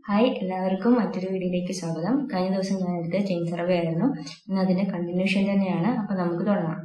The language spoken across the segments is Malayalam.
ഹായ് എല്ലാവർക്കും മറ്റൊരു വീഡിയോയിലേക്ക് സ്വാഗതം കഴിഞ്ഞ ദിവസം ഞാൻ എടുത്ത ചെയിൻ സർവേ ആയിരുന്നു ഇന്ന് അതിന്റെ കണ്ടിന്യൂഷൻ തന്നെയാണ് അപ്പൊ നമുക്ക് തുടങ്ങാം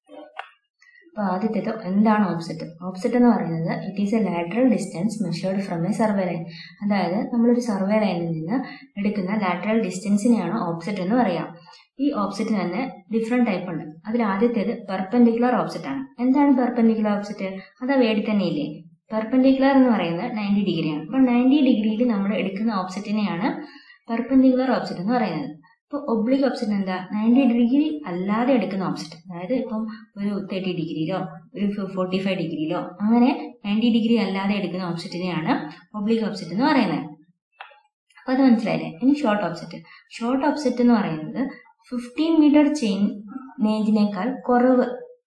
അപ്പൊ ആദ്യത്തേത് എന്താണ് ഓപ്സെറ്റ് ഓപ്സെറ്റ് എന്ന് പറയുന്നത് it is a lateral distance measured from a survey line അതായത് നമ്മളൊരു സർവേ ലൈനിൽ നിന്ന് എടുക്കുന്ന ലാറ്ററൽ ഡിസ്റ്റൻസിനെയാണ് ഓപ്സെറ്റ് എന്ന് പറയാം ഈ ഓപ്സെറ്റ് തന്നെ ഡിഫറെന്റ് ടൈപ്പ് ഉണ്ട് അതിൽ ആദ്യത്തേത് പെർപെൻഡിക്കുലർ ഓപ്സെറ്റ് ആണ് എന്താണ് പെർപെൻഡിക്കുലർ ഓപ്സെറ്റ് അത് ആ വേടി തന്നെ ഇല്ലേ പെർപെൻഡിക്കുലർ എന്ന് പറയുന്നത് നയൻറ്റി ഡിഗ്രിയാണ് അപ്പോൾ നയൻറ്റി ഡിഗ്രിയിൽ നമ്മൾ എടുക്കുന്ന ഓപ്സെറ്റിനെയാണ് പെർപെൻഡിക്കുലർ ഓപ്സെറ്റ് എന്ന് പറയുന്നത് ഇപ്പോൾ ഒബ്ലിക് ഓപ്സെറ്റ് എന്താ നയൻറ്റി ഡിഗ്രി അല്ലാതെ എടുക്കുന്ന ഓപ്സെറ്റ് അതായത് ഇപ്പം ഒരു തേർട്ടി ഡിഗ്രിയിലോ ഒരു ഫോർട്ടി ഫൈവ് ഡിഗ്രിയിലോ അങ്ങനെ നയൻറ്റി ഡിഗ്രി അല്ലാതെ എടുക്കുന്ന ഓപ്സെറ്റിനെയാണ് ഒബ്ലിക് ഓപ്സെറ്റ് എന്ന് പറയുന്നത് അപ്പോൾ അത് മനസ്സിലായില്ലേ ഇനി ഷോർട്ട് ഓപ്സെറ്റ് ഷോർട്ട് ഓപ്സെറ്റ് എന്ന് പറയുന്നത് ഫിഫ്റ്റീൻ മീറ്റർ ചെയിൻ നേഞ്ചിനേക്കാൾ കുറവ്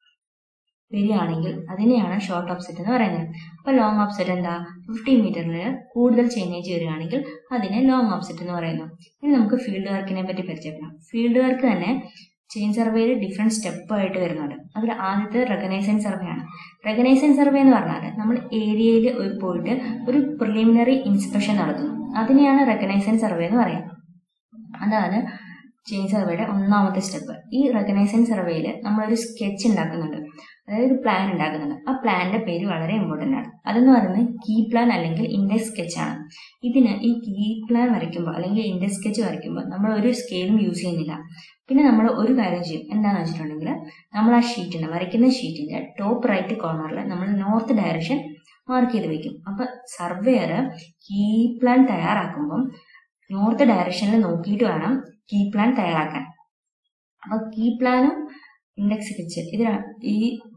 വരികയാണെങ്കിൽ അതിനെയാണ് ഷോർട്ട് ഓപ്സെറ്റ് എന്ന് പറയുന്നത് അപ്പോൾ ലോങ് ഓപ്സെറ്റ് എന്താ ഫിഫ്റ്റി മീറ്ററിൽ കൂടുതൽ ചെയിനേജ് വരികയാണെങ്കിൽ അതിനെ ലോങ് ഓപ്സെറ്റ് എന്ന് പറയുന്നു ഇനി നമുക്ക് ഫീൽഡ് വർക്കിനെ പറ്റി പരിചയപ്പെടാം ഫീൽഡ് വർക്ക് തന്നെ ചെയിൻ സർവേയിൽ ഡിഫറെൻറ്റ് സ്റ്റെപ്പ് ആയിട്ട് വരുന്നുണ്ട് അതിൽ ആദ്യത്തെ റെക്കഗ്നൈസിങ് സർവേ ആണ് റെക്കഗ്നൈസിങ് സർവേ എന്ന് പറഞ്ഞാൽ നമ്മൾ ഏരിയയിൽ ഒരു പോയിട്ട് ഒരു പ്രിലിമിനറി ഇൻസ്പെക്ഷൻ നടത്തുന്നു അതിനെയാണ് റെക്കഗ്നൈസിങ് സർവേ എന്ന് പറയാം അതാണ് ചെയിൻ സർവേയുടെ ഒന്നാമത്തെ സ്റ്റെപ്പ് ഈ റെക്കഗ്നൈസിങ് സർവേയിൽ നമ്മളൊരു സ്കെച്ച് ഉണ്ടാക്കുന്നുണ്ട് അതായത് ഒരു പ്ലാൻ ഉണ്ടാക്കുന്നുണ്ട് ആ പ്ലാനിന്റെ പേര് വളരെ ഇമ്പോർട്ടൻ്റ് ആണ് അതെന്ന് പറയുന്നത് കീ പ്ലാൻ അല്ലെങ്കിൽ ഇൻഡെക്സ് സ്കെച്ച് ആണ് ഇതിന് ഈ കീ പ്ലാൻ വരയ്ക്കുമ്പോൾ അല്ലെങ്കിൽ ഇൻഡെക്സ് സ്കെച്ച് വരയ്ക്കുമ്പോൾ നമ്മൾ ഒരു സ്കെയിലും യൂസ് ചെയ്യുന്നില്ല പിന്നെ നമ്മൾ ഒരു കാര്യം ചെയ്യും എന്താണെന്ന് വെച്ചിട്ടുണ്ടെങ്കിൽ നമ്മൾ ആ ഷീറ്റിന് വരയ്ക്കുന്ന ഷീറ്റിന്റെ ടോപ്പ് റൈറ്റ് കോർണറിൽ നമ്മൾ നോർത്ത് ഡയറക്ഷൻ മാർക്ക് ചെയ്ത് വെക്കും അപ്പൊ സർവേയർ കീ പ്ലാൻ തയ്യാറാക്കുമ്പം നോർത്ത് ഡയറക്ഷനിൽ നോക്കിയിട്ട് വേണം കീ പ്ലാൻ തയ്യാറാക്കാൻ അപ്പൊ കീ പ്ലാനും ഇൻഡെക്സ് സ്കെച്ച് ഇത് ഈ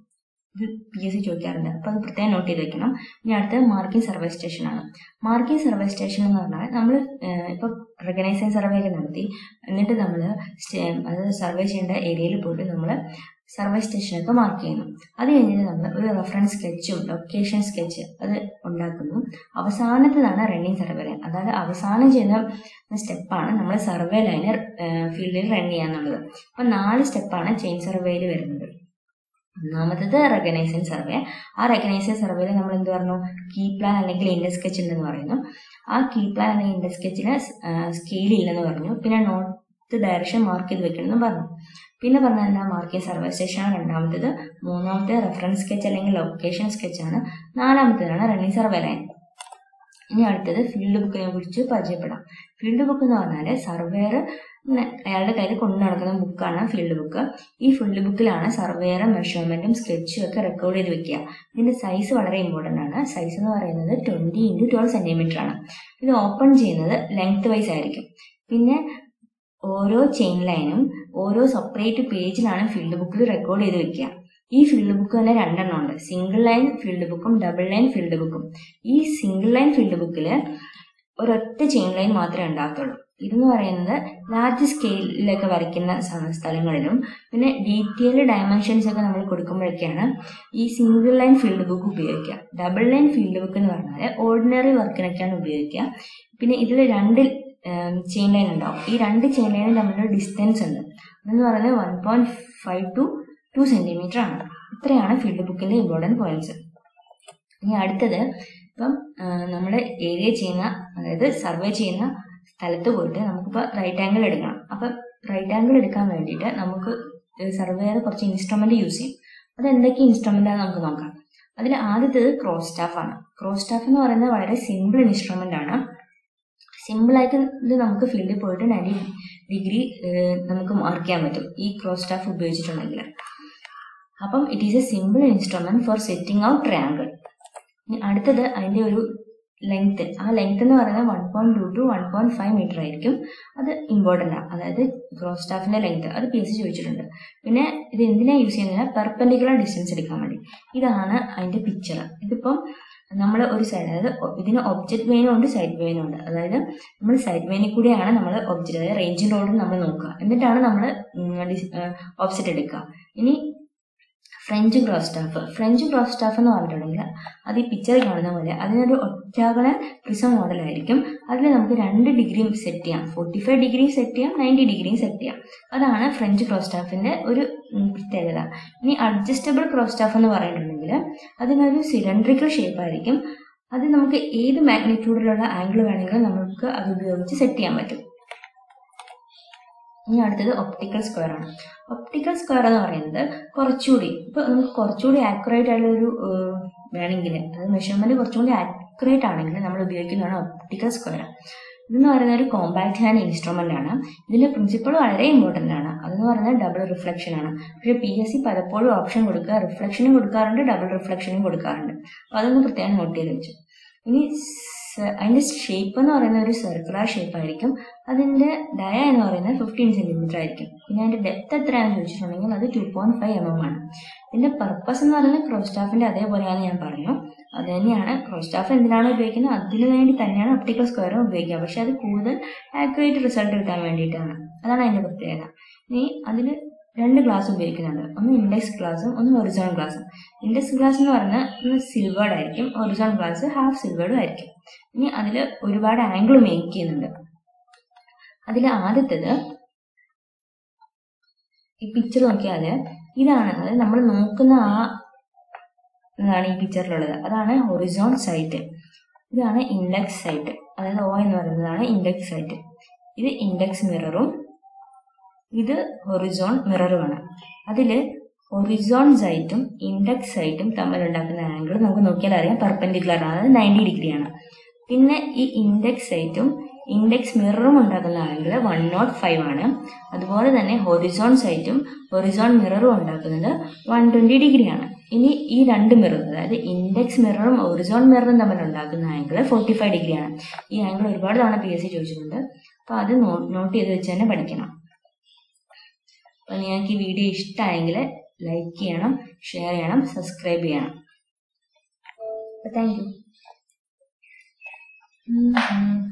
ഇത് പി എസ് സി ചോദിക്കാറുണ്ട് അപ്പോൾ അത് പ്രത്യേകം നോട്ട് ചെയ്ത് വെക്കണം ഇനി അടുത്തത് മാർക്കിംഗ് സർവേ സ്റ്റേഷൻ ആണ് മാർക്കിംഗ് സർവേ സ്റ്റേഷൻ എന്ന് പറഞ്ഞാൽ നമ്മൾ ഇപ്പോൾ റെക്കഗ്നൈസിങ് സർവേ ഒക്കെ നടത്തി എന്നിട്ട് നമ്മൾ അത് സർവേ ചെയ്യേണ്ട ഏരിയയിൽ പോയിട്ട് നമ്മൾ സർവേ സ്റ്റേഷനൊക്കെ മാർക്ക് ചെയ്യുന്നു അത് കഴിഞ്ഞിട്ട് നമ്മൾ ഒരു റെഫറൻസ് സ്കെച്ചും ലൊക്കേഷൻ സ്കെച്ച് അത് ഉണ്ടാക്കുന്നു അവസാനത്തേതാണ് റണ്ണിങ് സർവേ ലൈൻ അതായത് അവസാനം ചെയ്യുന്ന സ്റ്റെപ്പാണ് നമ്മൾ സർവേ ലൈനർ ഫീൽഡിൽ റൺ ചെയ്യാന്നുള്ളത് അപ്പം നാല് സ്റ്റെപ്പാണ് ചെയിൻ സർവേയിൽ വരുന്നത് ഒന്നാമത്തത് റെക്കഗ്നൈസിങ് സർവേ ആ റെക്കഗ്നൈസിങ് സർവേയിൽ നമ്മൾ എന്ത് പറഞ്ഞു കീ പ്ലാൻ അല്ലെങ്കിൽ ഇൻഡെക്സ് സ്കെച്ച് ഉണ്ടെന്ന് പറയുന്നു ആ കീ പ്ലാൻ അല്ലെങ്കിൽ ഇൻഡെക്സ് സ്കെച്ചിന് സ്കെയിൽ ഇല്ലെന്ന് പറഞ്ഞു പിന്നെ നോർത്ത് ഡയറക്ഷൻ മാർക്ക് ചെയ്ത് വെക്കണമെന്ന് പറഞ്ഞു പിന്നെ പറഞ്ഞാൽ എന്താ മാർക്കിംഗ് സർവേ സ്റ്റേഷനാണ് രണ്ടാമത്തേത് മൂന്നാമത്തെ റെഫറൻസ് സ്കെച്ച് അല്ലെങ്കിൽ ലൊക്കേഷൻ സ്കെച്ചാണ് നാലാമത്തേതാണ് റണ്ണിങ് സർവേ ലൈൻ ഇനി അടുത്തത് ഫീൽഡ് ബുക്കിനെ കുറിച്ച് പരിചയപ്പെടാം ഫീൽഡ് ബുക്ക് എന്ന് പറഞ്ഞാൽ സർവേയർ അയാളുടെ കയ്യിൽ കൊണ്ടു നടക്കുന്ന ബുക്കാണ് ഫീൽഡ് ബുക്ക് ഈ ഫീൽഡ് ബുക്കിലാണ് സർവേയർ മെഷർമെന്റും സ്കെച്ചും ഒക്കെ റെക്കോർഡ് ചെയ്ത് വെക്കുക ഇതിന്റെ സൈസ് വളരെ ഇമ്പോർട്ടന്റ് ആണ് സൈസ് എന്ന് പറയുന്നത് ട്വന്റി ഇൻറ്റു ട്വൽവ് സെന്റിമീറ്റർ ആണ് ഇത് ഓപ്പൺ ചെയ്യുന്നത് ലെങ്ത് വൈസ് ആയിരിക്കും പിന്നെ ഓരോ ചെയിൻ ലൈനും ഓരോ സെപ്പറേറ്റ് പേജിലാണ് ഫീൽഡ് ബുക്കിൽ റെക്കോർഡ് ചെയ്ത് വെക്കുക ഈ ഫീൽഡ് ബുക്ക് തന്നെ രണ്ടെണ്ണം ഉണ്ട് സിംഗിൾ ലൈൻ ഫീൽഡ് ബുക്കും ഡബിൾ ലൈൻ ഫീൽഡ് ബുക്കും ഈ സിംഗിൾ ലൈൻ ഫീൽഡ് ബുക്കിൽ ഒരൊറ്റ ചെയിൻ ലൈൻ മാത്രമേ ഉണ്ടാകത്തുള്ളൂ ഇതെന്ന് പറയുന്നത് ലാർജ് സ്കെയിലൊക്കെ വരയ്ക്കുന്ന സ്ഥലങ്ങളിലും പിന്നെ ഡീറ്റെയിൽ ഡയമെൻഷൻസ് ഒക്കെ നമ്മൾ കൊടുക്കുമ്പോഴൊക്കെയാണ് ഈ സിംഗിൾ ലൈൻ ഫീൽഡ് ബുക്ക് ഉപയോഗിക്കുക ഡബിൾ ലൈൻ ഫീൽഡ് ബുക്ക് എന്ന് പറഞ്ഞാൽ ഓർഡിനറി വർക്കിനൊക്കെയാണ് ഉപയോഗിക്കുക പിന്നെ ഇതിൽ രണ്ട് ചെയിൻ ലൈൻ ഉണ്ടാവും ഈ രണ്ട് ചെയിൻ ലൈനും തമ്മിലുള്ള ഡിസ്റ്റൻസ് ഉണ്ട് അതെന്ന് പറയുന്നത് one point five two two centimetre ആണ് ഇത്രയാണ് ഫീൽഡ് ബുക്കിന്റെ ഇമ്പോർട്ടൻറ്റ് പോയിന്റ്സ് ഇനി അടുത്തത് ഇപ്പം നമ്മുടെ ഏരിയ ചെയ്യുന്ന അതായത് സർവേ ചെയ്യുന്ന സ്ഥലത്ത് പോയിട്ട് നമുക്കിപ്പോൾ റൈറ്റ് ആംഗിൾ എടുക്കണം അപ്പം റൈറ്റ് ആംഗിൾ എടുക്കാൻ വേണ്ടിയിട്ട് നമുക്ക് സർവേയർ കുറച്ച് ഇൻസ്ട്രുമെന്റ് യൂസ് ചെയ്യും അത് എന്തൊക്കെ ഇൻസ്ട്രുമെന്റ് ആണ് നമുക്ക് നോക്കാം അതിൽ ആദ്യത്തേത് ക്രോസ് സ്റ്റാഫ് ആണ് ക്രോസ് സ്റ്റാഫ് എന്ന് പറയുന്നത് വളരെ സിമ്പിൾ ഇൻസ്ട്രുമെന്റ് ആണ് സിമ്പിൾ ആയിട്ട് ഇത് നമുക്ക് ഫീൽഡിൽ പോയിട്ട് നയൻറ്റി ഡിഗ്രി നമുക്ക് മാർക്ക് ചെയ്യാൻ പറ്റും ഈ ക്രോസ് സ്റ്റാഫ് ഉപയോഗിച്ചിട്ടുണ്ടെങ്കിൽ അപ്പം it is a simple instrument for setting out triangle ഇനി അടുത്തത് അതിന്റെ ഒരു ലെങ്ത് ആ ലെങ്ത് എന്ന് പറയുന്നത് one point two two one point five metre ആയിരിക്കും അത് ഇമ്പോർട്ടൻ്റ് ആണ് അതായത് ക്രോസ് സ്റ്റാഫിന്റെ ലെങ്ത് അത് പി എസ് സി ചോദിച്ചിട്ടുണ്ട് പിന്നെ ഇത് എന്തിനാ യൂസ് ചെയ്യുന്നത് പെർപെൻഡിക്കുലർ ഡിസ്റ്റൻസ് എടുക്കാൻ വേണ്ടി ഇതാണ് അതിന്റെ പിക്ചർ ഇതിപ്പം നമ്മൾ ഒരു സൈഡ് അതായത് ഇതിന് ഒബ്ജക്ട് വെയിനും ഉണ്ട് സൈഡ് വെയിനും ഉണ്ട് അതായത് നമ്മൾ സൈഡ് വെയിനിൽ കൂടിയാണ് നമ്മൾ ഒബ്ജക്റ്റ് അതായത് റേഞ്ചിൻ റോഡ് നമ്മൾ നോക്കുക എന്നിട്ടാണ് നമ്മൾ ഓബ്ജക്റ്റ് എടുക്കുക ഇനി French cross staff French cross staff എന്ന് പറഞ്ഞിട്ടുണ്ടെങ്കിൽ അത് ഈ പിക്ചർ കാണുന്ന പോലെ അതിനൊരു ഒറ്റാകണ പ്രിസം മോഡലായിരിക്കും അതിൽ നമുക്ക് രണ്ട് ഡിഗ്രിയും സെറ്റ് ചെയ്യാം ഫോർട്ടി ഫൈവ് ഡിഗ്രി സെറ്റ് ചെയ്യാം നയൻറ്റി ഡിഗ്രിയും സെറ്റ് ചെയ്യാം അതാണ് ഫ്രഞ്ച് ക്രോസ് സ്റ്റാഫിന്റെ ഒരു പ്രത്യേകത ഇനി അഡ്ജസ്റ്റബിൾ ക്രോസ് സ്റ്റാഫ് എന്ന് പറഞ്ഞിട്ടുണ്ടെങ്കിൽ അതിനൊരു സിലിണ്ടറിക്കൽ ഷേപ്പ് ആയിരിക്കും അത് നമുക്ക് ഏത് മാഗ്നിറ്റ്യൂഡിലുള്ള ആംഗിൾ വേണമെങ്കിലും നമുക്ക് അത് ഉപയോഗിച്ച് സെറ്റ് ചെയ്യാൻ പറ്റും ഇനി അടുത്തത് ഒപ്റ്റിക്കൽ സ്ക്വയർ ആണ് ഒപ്റ്റിക്കൽ സ്ക്വയർ എന്ന് പറയുന്നത് കുറച്ചുകൂടി ഇപ്പൊ നമുക്ക് കുറച്ചുകൂടി ആക്യുറേറ്റ് ആയിട്ടുള്ള ഒരു വേണമെങ്കിൽ അതായത് മെഷർമെന്റ് കുറച്ചുകൂടി ആക്യുറേറ്റ് ആണെങ്കിൽ നമ്മൾ ഉപയോഗിക്കുന്നതാണ് ഒപ്റ്റിക്കൽ സ്ക്വയർ ഇതെന്ന് പറയുന്ന ഒരു കോമ്പാക്ട് ഹാൻഡ് ഇൻസ്ട്രുമെന്റ് ആണ് ഇതിന്റെ പ്രിൻസിപ്പിൾ വളരെ ഇമ്പോർട്ടന്റ് ആണ് അതെന്ന് പറയുന്നത് ഡബിൾ റിഫ്ലക്ഷൻ ആണ് പക്ഷേ പി എസ് സി പലപ്പോഴും ഓപ്ഷൻ കൊടുക്കുക റിഫ്ലക്ഷനും കൊടുക്കാറുണ്ട് ഡബിൾ റിഫ്ലക്ഷനും കൊടുക്കാറുണ്ട് അപ്പോൾ അതൊന്ന് പ്രത്യേകം നോട്ട് ചെയ്ത് വെച്ചു ഇനി അതിന്റെ ഷേപ്പ് എന്ന് പറയുന്ന ഒരു സർക്കുലർ ഷേപ്പ് ആയിരിക്കും അതിന്റെ ഡയ എന്ന് പറയുന്നത് ഫിഫ്റ്റീൻ സെന്റിമീറ്റർ ആയിരിക്കും പിന്നെ അതിന്റെ ഡെപ്ത് എത്രയാണെന്ന് ചോദിച്ചിട്ടുണ്ടെങ്കിൽ അത് two point five M M ആണ് ഇതിന്റെ പർപ്പസ് എന്ന് പറയുന്നത് ക്രോസ്റ്റാഫിന്റെ അതേപോലെയാണ് ഞാൻ പറഞ്ഞു അത് തന്നെയാണ് ക്രോസ്റ്റാഫ് എന്തിനാണ് ഉപയോഗിക്കുന്നത് അതിനു വേണ്ടി തന്നെയാണ് ഒപ്റ്റിക്കൽ സ്ക്വയറും ഉപയോഗിക്കുക പക്ഷെ അത് കൂടുതൽ ആക്യുറേറ്റ് റിസൾട്ട് കിട്ടാൻ വേണ്ടിയിട്ടാണ് അതാണ് അതിന്റെ പ്രത്യേകത ഇനി അതിൽ രണ്ട് ഗ്ലാസ് ഉപയോഗിക്കുന്നുണ്ട് ഒന്ന് ഇൻഡെക്സ് ഗ്ലാസും ഒന്ന് ഒറിജിനൽ ഗ്ലാസും ഇൻഡെക്സ് ഗ്ലാസ് എന്ന് പറഞ്ഞാൽ ഒന്ന് സിൽവേർഡ് ആയിരിക്കും ഒറിജിനൽ ഗ്ലാസ് ഹാഫ് സിൽവേർഡും ആയിരിക്കും ഇനി അതിൽ ഒരുപാട് ആംഗിൾ മേക്ക് ചെയ്യുന്നുണ്ട് അതിൽ ആദ്യത്തേത് ഈ പിക്ചർ നോക്കിയാൽ ഇതാണ് അതായത് നമ്മൾ നോക്കുന്ന ആ ഇതാണ് ഈ പിക്ചറിലുള്ളത് അതാണ് ഹൊറിസോൺ സൈറ്റ് ഇതാണ് ഇൻഡെക്സ് സൈറ്റ് അതായത് ഓ എന്ന് പറയുന്നതാണ് ഇൻഡെക്സ് സൈറ്റ് ഇത് ഇൻഡെക്സ് മിററും ഇത് ഹൊറിസോൺ മിററുമാണ് അതിൽ ഹൊറിസോൺ സൈറ്റും ഇൻഡെക്സ് സൈറ്റും തമ്മിൽ ഉണ്ടാക്കുന്ന ആംഗിൾ നമുക്ക് നോക്കിയാൽ അറിയാം പെർപെൻഡിക്കുലർ ആണ് അതായത് നയൻറ്റി ഡിഗ്രിയാണ് പിന്നെ ഈ ഇൻഡെക്സ് സൈറ്റും ഇൻഡെക്സ് മിററും ഉണ്ടാക്കുന്ന ആംഗിൾ വൺ നോട്ട് ഫൈവ് ആണ് അതുപോലെ തന്നെ ഹൊറിസോൺ സൈറ്റും ഹൊറിസോൺ മിററും ഉണ്ടാക്കുന്നത് വൺ ട്വൻറ്റി ഡിഗ്രിയാണ് ഇനി ഈ രണ്ട് മിറർ അതായത് ഇൻഡെക്സ് മിററും ഹൊറിസോൺ മിററും തമ്മിൽ ഉണ്ടാക്കുന്ന ആംഗിൾ ഫോർട്ടി ഫൈവ് ഡിഗ്രിയാണ് ഈ ആംഗിൾ ഒരുപാട് തവണ പി എസ് സി ചോദിച്ചിട്ടുണ്ട് അപ്പോൾ അത് നോട്ട് ചെയ്ത് വെച്ച് തന്നെ പഠിക്കണം അപ്പോൾ നിങ്ങൾക്ക് ഈ വീഡിയോ ഇഷ്ടമായെങ്കിൽ ലൈക്ക് ചെയ്യണം ഷെയർ ചെയ്യണം സബ്സ്ക്രൈബ് ചെയ്യണം താങ്ക് യു